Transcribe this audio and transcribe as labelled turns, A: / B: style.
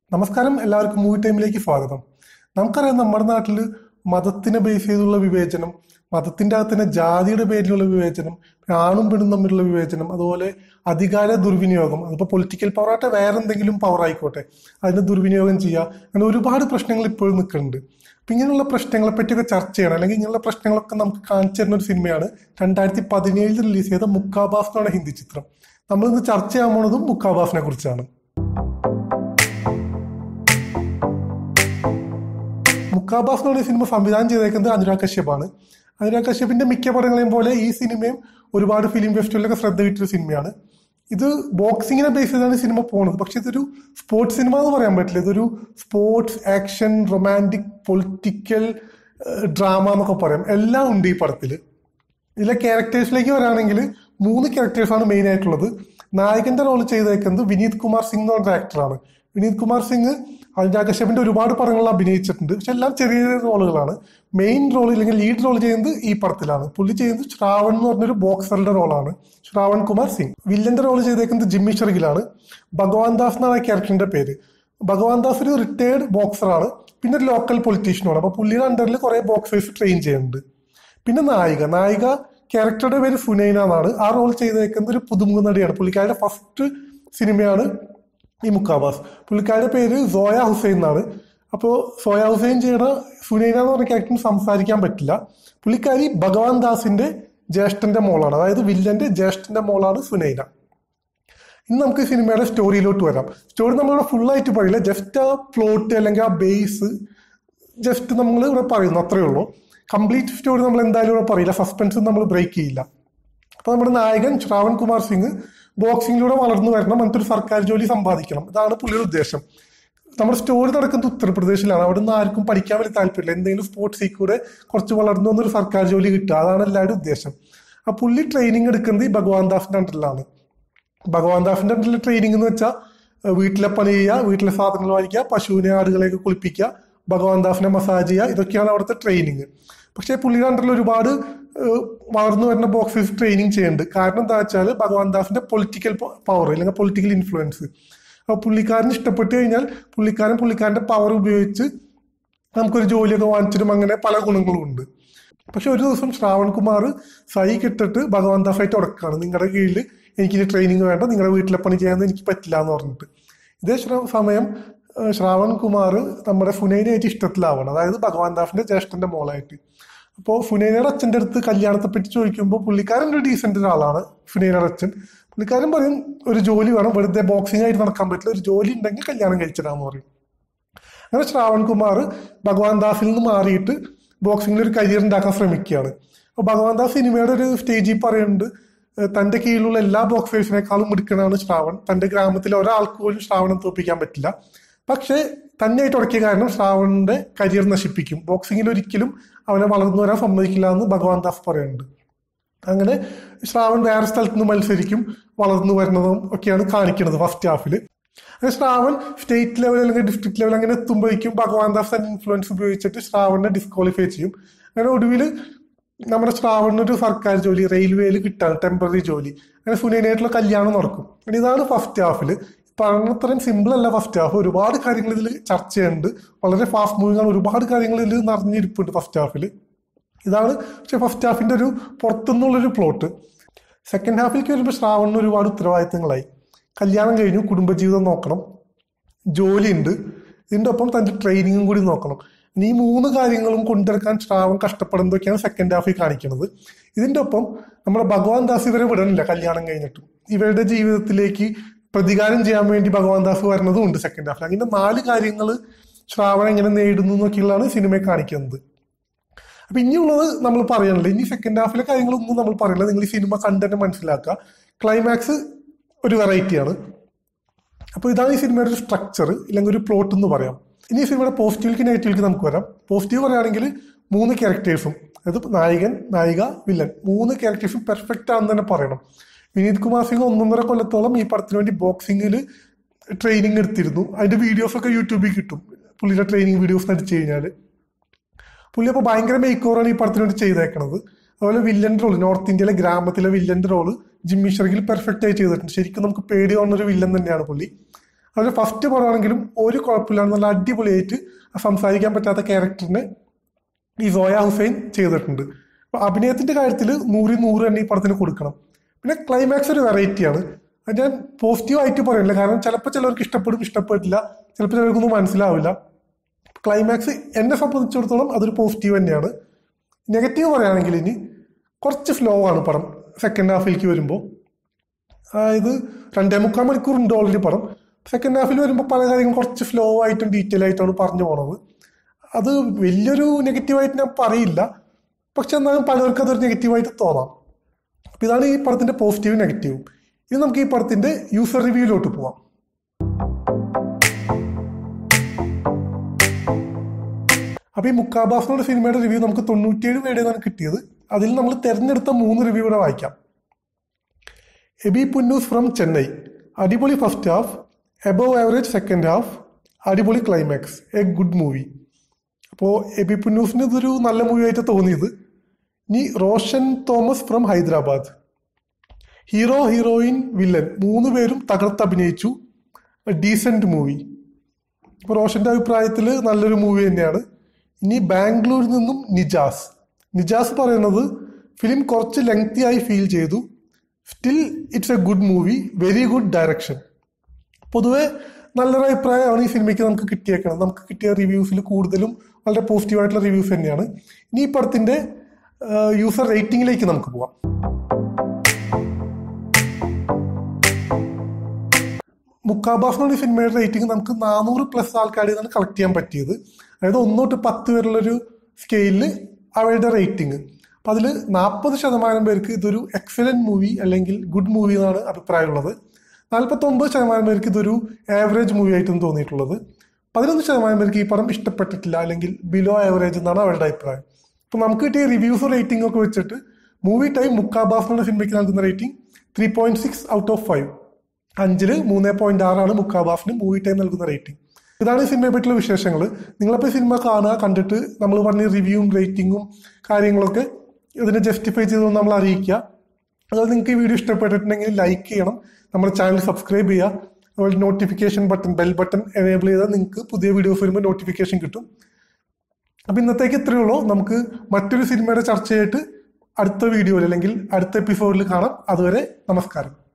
A: നമസ്കാരം എല്ലാവർക്കും മൂവി ടൈമിലേക്ക് സ്വാഗതം നമുക്കറിയാം നമ്മുടെ നാട്ടിൽ മതത്തിനെ ബേസ് ചെയ്തുള്ള വിവേചനം മതത്തിന്റെ അകത്ത് തന്നെ ജാതിയുടെ പേരിലുള്ള വിവേചനം പിന്നെ ആണും പെണ്ണും തമ്മിലുള്ള വിവേചനം അതുപോലെ അധികാര ദുർവിനിയോഗം അതിപ്പോൾ പൊളിറ്റിക്കൽ പവർ ആട്ടെ വേറെ എന്തെങ്കിലും പവർ ആയിക്കോട്ടെ അതിന് ദുർവിനിയോഗം ചെയ്യുക അങ്ങനെ ഒരുപാട് പ്രശ്നങ്ങൾ ഇപ്പോഴും നിൽക്കുന്നുണ്ട് അപ്പൊ ഇങ്ങനെയുള്ള പ്രശ്നങ്ങളെ പറ്റിയൊക്കെ ചർച്ച ചെയ്യണം അല്ലെങ്കിൽ ഇങ്ങനെയുള്ള പ്രശ്നങ്ങളൊക്കെ നമുക്ക് കാണിച്ചു തരുന്ന ഒരു സിനിമയാണ് രണ്ടായിരത്തി പതിനേഴിൽ റിലീസ് ചെയ്ത മുക്കാബാസ് എന്നാണ് ഹിന്ദി ചിത്രം നമ്മൾ ഇന്ന് ചർച്ച ചെയ്യാൻ പോണതും മുക്കാബാസിനെ കുറിച്ചാണ് മുക്കാബാസ് എന്ന് പറയുന്ന സിനിമ സംവിധാനം ചെയ്തേക്കുന്നത് അനുരാഗ് കശ്യപാണ് അനുരാഗ് കശ്യപിന്റെ മിക്ക പടങ്ങളെയും പോലെ ഈ സിനിമയും ഒരുപാട് ഫിലിം ഫെസ്റ്റിവലിലൊക്കെ ശ്രദ്ധ കിട്ടിയൊരു സിനിമയാണ് ഇത് ബോക്സിങ്ങിനെ ബേസ് ചെയ്താണ് ഈ സിനിമ പോകുന്നത് പക്ഷെ ഇതൊരു സ്പോർട്സ് സിനിമ എന്ന് പറയാൻ പറ്റില്ല ഇതൊരു sports action romantic political drama എന്നൊക്കെ പറയാം എല്ലാം ഉണ്ട് ഈ പടത്തിൽ ഇതിലെ ക്യാരക്ടേഴ്സിലേക്ക് വരാണെങ്കിൽ മൂന്ന് ക്യാരക്ടേഴ്സാണ് മെയിൻ ആയിട്ടുള്ളത് നായകന്റെ റോൾ ചെയ്തേക്കുന്നത് വിനീത് കുമാർ സിംഗ് എന്ന് പറഞ്ഞ ആക്ടറാണ് വിനീത് കുമാർ സിംഗ് അനുരാഗ് കശ്യപിന്റെ ഒരുപാട് പടങ്ങളിൽ അഭിനയിച്ചിട്ടുണ്ട് പക്ഷെ എല്ലാം ചെറിയ ചെറിയ റോളുകളാണ് മെയിൻ റോൾ അല്ലെങ്കിൽ ലീഡ് റോൾ ചെയ്യുന്നത് ഈ പടത്തിലാണ് പുള്ളി ചെയ്യുന്നത് ശ്രാവൺ എന്ന് പറഞ്ഞൊരു ബോക്സറുടെ റോളാണ് ശ്രാവൺ കുമാർ സിംഗ് വില്ലന്റെ റോൾ ചെയ്തേക്കുന്നത് ജിമ്മി ഷെർഗിലാണ് ഭഗവാൻ ദാസ് എന്നാണ് ആ ക്യാരക്ടറിന്റെ പേര് ഭഗവാൻ ദാസ് ഒരു റിട്ടയർഡ് ബോക്സറാണ് പിന്നെ ഒരു ലോക്കൽ പൊളിറ്റീഷ്യനുമാണ് അപ്പൊ പുള്ളിയുടെ അണ്ടറിൽ കുറെ ബോക്സേഴ്സ് ട്രെയിൻ ചെയ്യുന്നുണ്ട് പിന്നെ നായിക നായിക ക്യാരക്ടറുടെ പേര് സുനൈന എന്നാണ് ആ റോൾ ചെയ്തേക്കുന്നത് ഒരു പുതുമുഖ നടിയാണ് പുള്ളിക്കാരുടെ ഫസ്റ്റ് സിനിമയാണ് ഈ മുക്കാബാസ് പുള്ളിക്കാരുടെ പേര് സോയ ഹുസൈൻ എന്നാണ് അപ്പോൾ സോയ ഹുസൈൻ ചെയ്യണ സുനൈന എന്ന് പറഞ്ഞ ക്യാരക്ടറിന് സംസാരിക്കാൻ പറ്റില്ല പുള്ളിക്കാരി ഭഗവാൻ ദാസിന്റെ ജ്യേഷ്ഠന്റെ മോളാണ് അതായത് വില്ലന്റെ ജ്യേഷ്ഠന്റെ മോളാണ് സുനൈന ഇനി നമുക്ക് ഈ സിനിമയുടെ സ്റ്റോറിയിലോട്ട് വരാം സ്റ്റോറി നമ്മളിവിടെ full ആയിട്ട് പറയില്ല ജസ്റ്റ് ആ പ്ലോട്ട് അല്ലെങ്കിൽ ആ ബേസ് ജസ്റ്റ് നമ്മൾ ഇവിടെ പറയുന്നു അത്രേ ഉള്ളൂ കംപ്ലീറ്റ് സ്റ്റോറി നമ്മൾ എന്തായാലും ഇവിടെ പറയില്ല സസ്പെൻസ് നമ്മൾ ബ്രേക്ക് ചെയ്യില്ല അപ്പൊ നമ്മുടെ നായകൻ ശ്രാവൺ കുമാർ സിംഗ് ബോക്സിങ്ങിലൂടെ വളർന്നു വരണം എന്നിട്ടൊരു സർക്കാർ ജോലി സമ്പാദിക്കണം ഇതാണ് പുള്ളിയുടെ ഉദ്ദേശം നമ്മുടെ സ്റ്റോറി നടക്കുന്നത് ഉത്തർപ്രദേശിലാണ് അവിടെ നിന്ന് ആർക്കും പഠിക്കാൻ വലിയ താല്പര്യമില്ല എന്തെങ്കിലും സ്പോർട്സിൽ കൂടെ കുറച്ച് വളർന്നു വന്നൊരു സർക്കാർ ജോലി കിട്ടുക അതാണ് എല്ലാവരുടെ ഉദ്ദേശം ആ പുള്ളി ട്രെയിനിങ് എടുക്കുന്നത് ഈ ഭഗവാൻ ദാസിന്റെ അണ്ടറിലാണ് ഭഗവാൻ ദാസിന്റെ അണ്ടറിലെ ട്രെയിനിങ് എന്ന് വെച്ചാൽ വീട്ടിലെ പണി ചെയ്യുക വീട്ടിലെ സാധനങ്ങൾ വാങ്ങിക്കുക പശുവിനെ ആടുകളെയൊക്കെ കുളിപ്പിക്കുക ഭഗവാൻ ദാസിനെ മസാജ് ചെയ്യുക ഇതൊക്കെയാണ് അവിടുത്തെ ട്രെയിനിങ് പക്ഷേ പുള്ളിയുടെ അണ്ടറിൽ ഒരുപാട് ഏഹ്, വളർന്നു വരുന്ന ബോക്സേഴ്സ് ട്രെയിനിങ് ചെയ്യുന്നുണ്ട് കാരണം എന്താ വെച്ചാൽ ഭഗവാൻ ദാസിന്റെ പൊളിറ്റിക്കൽ പവർ അല്ലെങ്കിൽ പൊളിറ്റിക്കൽ ഇൻഫ്ലുവൻസ് അപ്പോൾ പുള്ളിക്കാരന് ഇഷ്ടപ്പെട്ട് കഴിഞ്ഞാൽ പുള്ളിക്കാരൻ പുള്ളിക്കാരന്റെ പവർ ഉപയോഗിച്ച് നമുക്കൊരു ജോലിയൊക്കെ വാങ്ങിച്ചിട്ടും അങ്ങനെ പല ഗുണങ്ങളും ഉണ്ട് പക്ഷെ ഒരു ദിവസം ശ്രാവൺ കുമാർ സൈ കിട്ടിട്ട് ഭഗവാൻ ദാസായിട്ട് ഉടക്കാണ് നിങ്ങളുടെ കീഴിൽ എനിക്ക് ട്രെയിനിങ് വേണ്ട നിങ്ങളുടെ വീട്ടിലെ പണി ചെയ്യാൻ എനിക്ക് പറ്റില്ല എന്ന് പറഞ്ഞിട്ട് ഇതേ ശ്ര- സമയം ഏഹ്, ശ്രാവൺ കുമാർ നമ്മുടെ ഫുനൈനയായിട്ട് ഇഷ്ടത്തിലാവണം അതായത് ഭഗവാൻ ദാസിന്റെ ജ്യേഷ്ഠന്റെ മോളായിട്ട് അപ്പോൾ ഫുനൈനയുടെ അച്ഛൻ്റെ അടുത്ത് കല്യാണത്തെ പറ്റി ചോദിക്കുമ്പോൾ പുള്ളിക്കാരൻ ഒരു ഡീസെന്റ് ഒരാളാണ് ഫുനൈനയുടെ അച്ഛൻ പുള്ളിക്കാരൻ പറയും ഒരു ജോലി വേണം വെറുതെ ബോക്സിംഗ് ആയിട്ട് നടക്കാൻ പറ്റില്ല ഒരു ജോലി ഉണ്ടെങ്കിൽ കല്യാണം കഴിച്ചിടാന്ന് പറയും അങ്ങനെ ശ്രാവൺ കുമാർ ഭഗവാൻ ദാസിൽ നിന്ന് മാറിയിട്ട് ബോക്സിംഗിൽ ഒരു കരിയർ ഉണ്ടാക്കാൻ ശ്രമിക്കുകയാണ് അപ്പോൾ ഭഗവാൻ ദാസ് സിനിമയുടെ ഒരു സ്റ്റേജിൽ പറയുന്നുണ്ട് ഏഹ് തന്റെ കീഴിലുള്ള എല്ലാ ബോക്സേഴ്സിനേക്കാളും മിടുക്കനാണ് ശ്രാവൺ തന്റെ ഗ്രാമത്തിലെ ഒരാൾക്ക് പോലും ശ്രാവണെ തോൽപ്പിക്കാൻ പറ്റില്ല പക്ഷേ തന്നെയായിട്ട് ഉടക്കിയ കാരണം ശ്രാവണിന്റെ കരിയർ നശിപ്പിക്കും ബോക്സിംഗിൽ ഒരിക്കലും അവനെ വളർന്നു വരാൻ സമ്മതിക്കില്ല എന്ന് ഭഗവാൻ ദാസ് പറയുന്നുണ്ട് അങ്ങനെ ശ്രാവൺ വേറെ സ്ഥലത്ത് നിന്ന് മത്സരിക്കും വളർന്നു വരുന്നതും ഒക്കെയാണ് കാണിക്കുന്നത് ഫസ്റ്റ് ഹാഫിൽ അങ്ങനെ ശ്രാവൺ സ്റ്റേറ്റ് ലെവൽ അല്ലെങ്കിൽ ഡിസ്ട്രിക്ട് ലെവൽ അങ്ങനെ എത്തുമ്പോഴേക്കും ഭഗവാൻ ദാസ് തന്റെ ഇൻഫ്ലുവൻസ് ഉപയോഗിച്ചിട്ട് ശ്രാവണിനെ ഡിസ്ക്വാളിഫൈ ചെയ്യും അങ്ങനെ ഒടുവിൽ നമ്മുടെ ശ്രാവണിന് ഒരു സർക്കാർ ജോലി റെയിൽവേയിൽ കിട്ടാണ് ടെമ്പററി ജോലി അങ്ങനെ സുനേനായിട്ടുള്ള കല്യാണം നടക്കും അങ്ങനെ ഇതാണ് ഫസ്റ്റ് ഹാഫിൽ പറഞ്ഞത്രയും സിമ്പിൾ അല്ല ഫസ്റ്റ് ഹാഫ് ഒരുപാട് കാര്യങ്ങൾ ഇതിൽ ചർച്ച ചെയ്യുന്നുണ്ട് വളരെ ഫാസ്റ്റ് മൂവിങ് ആണ് ഒരുപാട് കാര്യങ്ങൾ ഇതിൽ നിറഞ്ഞിരിപ്പുണ്ട് ഫസ്റ്റ് ഹാഫിൽ ഇതാണ് പക്ഷെ ഫസ്റ്റ് ഹാഫിന്റെ ഒരു പുറത്തുനിന്നുള്ളൊരു പ്ലോട്ട് സെക്കൻഡ് ഹാഫിലേക്ക് വരുമ്പോൾ ശ്രാവണിന് ഒരുപാട് ഉത്തരവാദിത്തങ്ങളായി കല്യാണം കഴിഞ്ഞു കുടുംബജീവിതം നോക്കണം ജോലിയുണ്ട് ഇതിന്റെ ഒപ്പം തന്റെ ട്രെയിനിങ്ങും കൂടി നോക്കണം ഇനി ഈ മൂന്ന് കാര്യങ്ങളും കൊണ്ടുവരക്കാൻ ശ്രാവൺ കഷ്ടപ്പെടുന്നതൊക്കെയാണ് സെക്കൻഡ് ഹാഫിൽ കാണിക്കുന്നത് ഇതിന്റെ ഒപ്പം നമ്മുടെ ഭഗവാൻ ദാസ് ഇവരെ വിടണില്ല കല്യാണം കഴിഞ്ഞിട്ടും ഇവരുടെ ജീവിതത്തിലേക്ക് പ്രതികാരം ചെയ്യാൻ വേണ്ടി ഭഗവാൻ ദാസ് വരുന്നതും ഉണ്ട് സെക്കൻഡ് ഹാഫിൽ അങ്ങനെ നാല് കാര്യങ്ങൾ ശ്രാവൺ എങ്ങനെ നേടുന്നു എന്നൊക്കെയുള്ളതാണ് സിനിമയെ കാണിക്കുന്നത് അപ്പൊ ഇനിയുള്ളത് നമ്മൾ പറയണില്ല ഇനി സെക്കൻഡ് ഹാഫിലെ കാര്യങ്ങളൊന്നും നമ്മൾ പറയില്ല നിങ്ങൾ ഈ സിനിമ കണ്ട് തന്നെ മനസ്സിലാക്കുക ക്ലൈമാക്സ് ഒരു വെറൈറ്റിയാണ് അപ്പോൾ ഇതാണ് ഈ സിനിമയുടെ ഒരു സ്ട്രക്ചർ ഇല്ലെങ്കിൽ ഒരു പ്ലോട്ട് എന്ന് പറയാം ഇനി ഈ സിനിമയുടെ പോസിറ്റീവിലേക്ക് നെഗറ്റീവിലേക്ക് നമുക്ക് വരാം പോസിറ്റീവ് പറയുകയാണെങ്കിൽ മൂന്ന് ക്യാരക്ടേഴ്സും അതായത് നായകൻ നായിക വില്ലൻ മൂന്ന് ക്യാരക്ടേഴ്സും പെർഫെക്റ്റ് ആണെന്ന് തന്നെ പറയണം വിനീത് കുമാർ സിംഗ് ഒന്നൊന്നര കൊല്ലത്തോളം ഈ പടത്തിന് വേണ്ടി ബോക്സിങ്ങിൽ ട്രെയിനിങ് എടുത്തിരുന്നു അതിന്റെ വീഡിയോസ് ഒക്കെ യൂട്യൂബിൽ കിട്ടും പുള്ളിയുടെ ട്രെയിനിങ് വീഡിയോസ് നടിച്ചു കഴിഞ്ഞാൽ പുള്ളി അപ്പോൾ ഭയങ്കര മേക്ക് ഓവറാണ് ഈ പടത്തിന് വേണ്ടി ചെയ്തേക്കണത് അതുപോലെ വില്ലന്റെ റോള് നോർത്ത് ഇന്ത്യയിലെ ഗ്രാമത്തിലെ വില്ലന്റെ റോള് ജിമ്മി ഷെർഗിൽ പെർഫെക്റ്റ് ആയി ചെയ്തിട്ടുണ്ട് ശരിക്കും നമുക്ക് പേടി തോന്നുന്ന ഒരു വില്ലൻ തന്നെയാണ് പുള്ളി അതുപോലെ ഫസ്റ്റ് പടമാണെങ്കിലും ഒരു കുഴപ്പമില്ലാതെ നല്ല അടിപൊളിയായിട്ട് ആ സംസാരിക്കാൻ പറ്റാത്ത ക്യാരക്ടറിനെ ഈ സോയ ഹുസൈൻ ചെയ്തിട്ടുണ്ട് അപ്പൊ അഭിനയത്തിന്റെ കാര്യത്തിൽ നൂറിൽ നൂറ് തന്നെ ഈ പടത്തിന് കൊടുക്കണം പിന്നെ ക്ലൈമാക്സ് ഒരു വെറൈറ്റിയാണ് അത് ഞാൻ പോസിറ്റീവ് ആയിട്ട് പറയില്ല കാരണം ചിലപ്പോൾ ചിലർക്ക് ഇഷ്ടപ്പെടും ഇഷ്ടപ്പെട്ടില്ല ചിലപ്പോൾ ചിലർക്കൊന്നും മനസ്സിലാവില്ല ക്ലൈമാക്സ് എന്നെ സംബന്ധിച്ചിടത്തോളം അതൊരു പോസിറ്റീവ് തന്നെയാണ് നെഗറ്റീവ് പറയുകയാണെങ്കിൽ ഇനി കുറച്ച് സ്ലോ ആണ് പടം സെക്കൻഡ് ഹാഫിലേക്ക് വരുമ്പോൾ ഇത് രണ്ടേ മുക്കാൽ മണിക്കൂർ ഉണ്ട് ഓൾറെഡി പടം സെക്കൻഡ് ഹാഫിൽ വരുമ്പോൾ പല കാര്യങ്ങളും കുറച്ച് സ്ലോ ആയിട്ടും ഡീറ്റെയിൽ ആയിട്ടാണ് പറഞ്ഞു പോണത് അത് വലിയൊരു നെഗറ്റീവായിട്ട് ഞാൻ പറയില്ല പക്ഷെ എന്നാലും പലർക്കും അതൊരു നെഗറ്റീവായിട്ട് തോന്നാം അപ്പം ഇതാണ് ഈ പടത്തിന്റെ പോസിറ്റീവ് നെഗറ്റീവും ഇനി നമുക്ക് ഈ പടത്തിന്റെ യൂസർ റിവ്യൂയിലോട്ട് പോവാം അപ്പൊ ഈ മുക്കാബാസ് എന്നുള്ള സിനിമയുടെ റിവ്യൂ നമുക്ക് തൊണ്ണൂറ്റിയേഴ് പേരുന്നാണ് കിട്ടിയത് അതിൽ നമ്മൾ തിരഞ്ഞെടുത്ത മൂന്ന് റിവ്യൂ ഇവിടെ വായിക്കാം എബി പുന്നൂസ് ഫ്രം ചെന്നൈ അടിപൊളി first half above average second half അടിപൊളി ക്ലൈമാക്സ് എ ഗുഡ് മൂവി അപ്പോൾ എബി പുന്നൂസിന് ഇതൊരു നല്ല മൂവി ആയിട്ട് തോന്നിയത് ഇനി Roshan Thomas from Hyderabad hero heroine villain മൂന്ന് പേരും തകർത്ത് അഭിനയിച്ചു ഡീസെന്റ് മൂവി ഇപ്പോൾ റോഷന്റെ അഭിപ്രായത്തിൽ നല്ലൊരു മൂവി തന്നെയാണ് ഇനി ബാംഗ്ലൂരിൽ നിന്നും നിജാസ് നിജാസ് പറയുന്നത് ഫിലിം കുറച്ച് ലെങ്തി ആയി ഫീൽ ചെയ്തു still it's a good movie very good direction പൊതുവെ നല്ലൊരു അഭിപ്രായമാണ് ഈ സിനിമയ്ക്ക് നമുക്ക് കിട്ടിയേക്കുന്നത് നമുക്ക് കിട്ടിയ റിവ്യൂസിൽ കൂടുതലും വളരെ പോസിറ്റീവ് ആയിട്ടുള്ള റിവ്യൂസ് തന്നെയാണ് ഇനി ഈ പടത്തിന്റെ യൂസർ റേറ്റിംഗിലേക്ക് നമുക്ക് പോവാം മുക്കാബാസ് എന്നുള്ള സിനിമയുടെ റേറ്റിംഗ് നമുക്ക് നാനൂറ് പ്ലസ് ആൾക്കാരിൽ നിന്നാണ് കളക്ട് ചെയ്യാൻ പറ്റിയത് അതായത് ഒന്ന് തൊട്ട് പത്ത് വരെയുള്ളൊരു സ്കെയിലിൽ അവരുടെ റേറ്റിംഗ് അപ്പം അതിൽ നാൽപ്പത് ശതമാനം പേർക്ക് ഇതൊരു എക്സലന്റ് മൂവി അല്ലെങ്കിൽ ഗുഡ് മൂവി എന്നാണ് അഭിപ്രായമുള്ളത് നാൽപ്പത്തൊമ്പത് ശതമാനം പേർക്ക് ഇതൊരു ആവറേജ് മൂവി ആയിട്ടാണ് തോന്നിയിട്ടുള്ളത് പതിനൊന്ന് ശതമാനം പേർക്ക് ഈ പടം ഇഷ്ടപ്പെട്ടിട്ടില്ല അല്ലെങ്കിൽ ബിലോ ആവറേജ് എന്നാണ് അവരുടെ അഭിപ്രായം അപ്പം നമുക്ക് കിട്ടിയ റിവ്യൂസ് റേറ്റിംഗ് ഒക്കെ വെച്ചിട്ട് മൂവി ടൈം മുക്കാബാസ് എന്നുള്ള സിനിമയ്ക്ക് നൽകുന്ന rating three point six out of five അഞ്ചില് മൂന്ന് പോയിന്റ് ആറാണ് മുക്കാബാഫിന് മൂവി ടൈം നൽകുന്ന റേറ്റിംഗ് ഇതാണ് ഈ സിനിമയെ പറ്റിയുള്ള വിശേഷങ്ങൾ നിങ്ങളപ്പോൾ സിനിമ കാണുക കണ്ടിട്ട് നമ്മൾ പറഞ്ഞ റിവ്യൂവും റേറ്റിംഗും കാര്യങ്ങളൊക്കെ ഇതിനെ ജസ്റ്റിഫൈ ചെയ്തൊന്ന് നമ്മൾ അറിയിക്കുക അതുപോലെ നിങ്ങൾക്ക് ഈ വീഡിയോ ഇഷ്ടപ്പെട്ടിട്ടുണ്ടെങ്കിൽ ലൈക്ക് ചെയ്യണം നമ്മുടെ ചാനൽ സബ്സ്ക്രൈബ് ചെയ്യുക അതുപോലെ notification button bell button enable ചെയ്താൽ നിങ്ങൾക്ക് പുതിയ വീഡിയോസ് വരുമ്പോൾ നോട്ടിഫിക്കേഷൻ കിട്ടും അപ്പം ഇന്നത്തേക്ക് ഇത്രയേ ഉള്ളൂ നമുക്ക് മറ്റൊരു സിനിമയുടെ ചർച്ചയായിട്ട് അടുത്ത വീഡിയോയിൽ അല്ലെങ്കിൽ അടുത്ത എപ്പിസോഡിൽ കാണാം അതുവരെ നമസ്കാരം